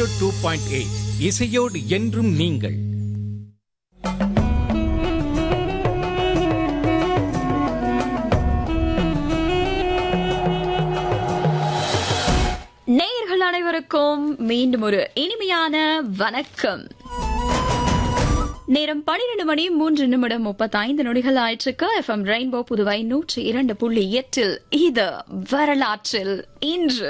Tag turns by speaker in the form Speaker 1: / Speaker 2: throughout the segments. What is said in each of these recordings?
Speaker 1: zero two point eight இசையோடு என்றும் நீங்கள்
Speaker 2: நேயர்கள் அனைவருக்கும் மீண்டும் ஒரு இனிமையான வணக்கம் நேரம் பனிரெண்டு மணி மூன்று நிமிடம் முப்பத்தைந்து நொடிகள் ஆயிற்றுக்கு எஃப்எம் ரெயின்போ புதுவை நூற்றி இரண்டு புள்ளி எட்டில் இது வரலாற்றில் இன்று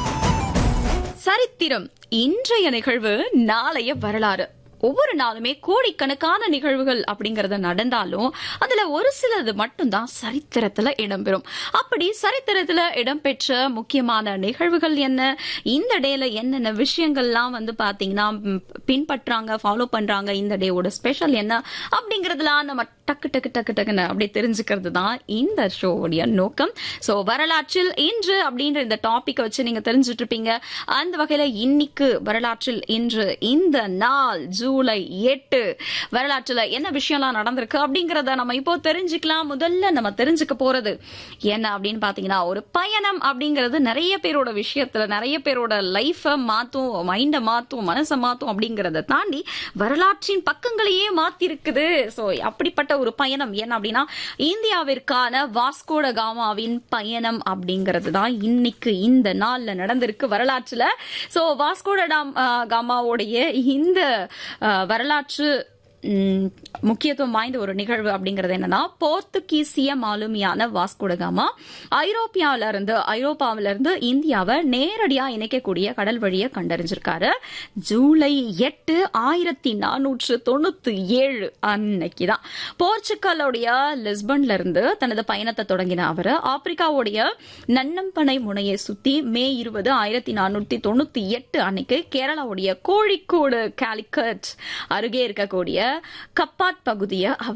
Speaker 2: சரித்திரம் இன்றைய நிகழ்வு நாளைய வரலாறு ஒவ்வொரு நாளுமே கோடிக்கணக்கான நிகழ்வுகள் அப்படிங்கறது நடந்தாலும் அதுல ஒரு சிலது மட்டும்தான் சரித்திரத்துல இடம்பெறும் அப்படி சரித்திரத்துல இடம்பெற்ற முக்கியமான நிகழ்வுகள் என்ன இந்த டேல என்னென்ன விஷயங்கள்லாம் வந்து பாத்தீங்கன்னா ம், பின்பற்றாங்க ஃபாலோ பண்றாங்க இந்த டேவோட ஸ்பெஷல் என்ன அப்படிங்கறதுலாம் நம்ம டக்கு டக்கு டக்கு டக்குன்னு அப்படி தெரிஞ்சுக்கிறது தான் இந்த ஷோவுடைய நோக்கம் சோ வரலாற்றில் இன்று அப்படின்ற இந்த டாபிக் வச்சு நீங்க தெரிஞ்சுட்டு இருப்பீங்க அந்த வகையில இன்னைக்கு வரலாற்றில் இன்று இந்த நாள் ஜூலை எட்டு வரலாற்றுல என்ன விஷயம்லாம் நடந்திருக்கு அப்படிங்கறத நம்ம இப்போ தெரிஞ்சுக்கலாம் முதல்ல நம்ம தெரிஞ்சுக்க போறது என்ன அப்படின்னு பாத்தீங்கன்னா ஒரு பயணம் அப்படிங்கிறது நிறைய பேரோட விஷயத்துல நிறைய பேரோட லைஃப மாத்தும் மைண்ட மாத்தும் மனசை மாத்தும் அப்படிங்கறத தாண்டி வரலாற்றின் பக்கங்களையே மாத்தி இருக்குது சோ அப்படிப்பட்ட ஒரு பயணம் என்ன அப்படின்னா இந்தியாவிற்கான வாஸ்கோட காமாவின் பயணம் அப்படிங்கிறது தான் இன்னைக்கு இந்த நாள்ல நடந்திருக்கு வரலாற்றுல சோ வாஸ்கோட டாம் காமாவுடைய இந்த அஹ், வரலாற்று ம், முக்கியத்துவம் வாய்ந்த ஒரு நிகழ்வு அப்படிங்கிறது என்னன்னா போர்த்துகீசிய மாலுமியான வாஸ்கோடகாமா ஐரோப்பியாவில இருந்து ஐரோப்பாவில இருந்து இந்தியாவை நேரடியா இணைக்கக்கூடிய கடல் வழியை கண்டறிஞ்சிருக்காரு ஜூலை எட்டு ஆயிரத்தி நானூற்று தொண்ணூத்தி ஏழு அன்னைக்குதான் போர்ச்சுகலுடைய லிஸ்பன்ல இருந்து தனது பயணத்தை தொடங்கின அவர் ஆப்பிரிக்காவுடைய நன்னம்பனை முனையை சுத்தி மே இருபது ஆயிரத்தி நானூத்தி தொண்ணூத்தி எட்டு அன்னைக்கு கேரளாவுடைய கோழிக்கோடு காலிக்கட் அருகே இருக்கக்கூடிய கப்பாட் பகுதியை